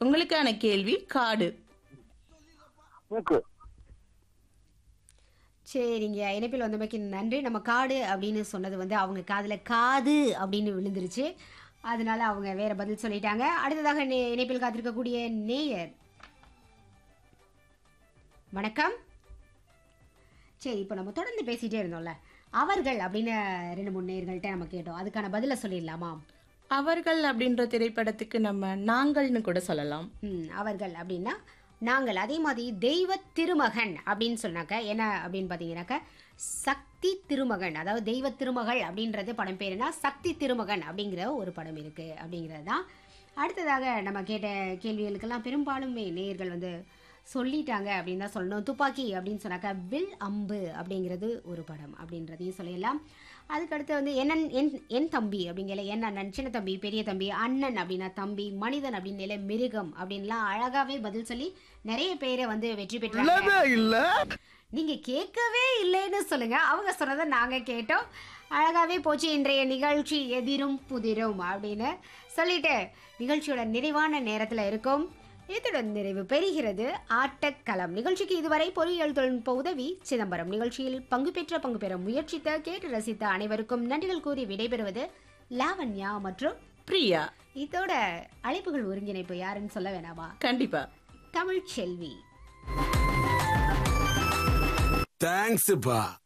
உங்களுக்கான கேள்வி காடு மூக்கு சரிங்க இணைப்பில் வந்தமைக்கு நன்றி நம்ம காடு அப்படின்னு சொன்னது வந்து அவங்க காதில் காது அப்படின்னு விழுந்துருச்சு அதனால அவங்க வேற பதில் சொல்லிட்டாங்க அடுத்ததாக நே- இணைப்பில் காத்திருக்கக்கூடிய நேயர் வணக்கம் சரி இப்போ நம்ம தொடர்ந்து பேசிட்டே இருந்தோம்ல அவர்கள் அப்படின்னு ரெண்டு மூணு நேயர்கள்ட்ட நம்ம கேட்டோம் அதுக்கான பதிலை சொல்லிடலாமா அவர்கள் அப்படின்ற திரைப்படத்துக்கு நம்ம நாங்கள்னு கூட சொல்லலாம் ம், அவர்கள் அப்படின்னா நாங்கள் அதே மாதிரி தெய்வ திருமகன் அப்படின்னு சொன்னாக்க என்ன அப்படின்னு பார்த்தீங்கன்னாக்க சக்தி திருமகன் அதாவது தெய்வ திருமகள் அப்படின்றது படம் பேருனா சக்தி திருமகன் அப்படிங்கிற ஒரு படம் இருக்கு அப்படிங்கிறது தான் அடுத்ததாக நம்ம கேட்ட கேள்விகளுக்கெல்லாம் பெரும்பாலுமே நேயர்கள் வந்து சொல்லிட்டாங்க அப்படின்னு தான் சொல்லணும் துப்பாக்கி அப்படின்னு சொன்னாக்கா வில் அம்பு அப்படிங்கிறது ஒரு படம் அப்படின்றதையும் சொல்லிடலாம் அதுக்கடுத்து வந்து என்னன் என் என் தம்பி அப்படிங்கல என் அண்ணன் சின்ன தம்பி பெரிய தம்பி அண்ணன் அப்படின்னா தம்பி மனிதன் அப்படின்னால மிருகம் அப்படின்லாம் அழகாவே பதில் சொல்லி நிறைய பேரை வந்து வெற்றி பெற்றாங்க இல்ல நீங்க கேட்கவே இல்லைன்னு சொல்லுங்க அவங்க சொன்னதை நாங்க கேட்டோம் அழகாவே போச்சு இன்றைய நிகழ்ச்சி எதிரும் புதிரும் அப்படின்னு சொல்லிட்டு நிகழ்ச்சியோட நிறைவான நேரத்துல இருக்கும் இத்துடன் நிறைவு பெறுகிறது ஆட்டக்களம் நிகழ்ச்சிக்கு இதுவரை பொறியியல் தொழில்நுட்ப உதவி சிதம்பரம் நிகழ்ச்சியில் பங்கு பெற்ற பங்கு பெற முயற்சித்த கேட்டு ரசித்த அனைவருக்கும் நன்றிகள் கூறி விடைபெறுவது லாவண்யா மற்றும் பிரியா இதோட அழைப்புகள் ஒருங்கிணைப்பு யாருன்னு சொல்ல வேணாமா கண்டிப்பா தமிழ் செல்வி தேங்க்ஸ்ப்பா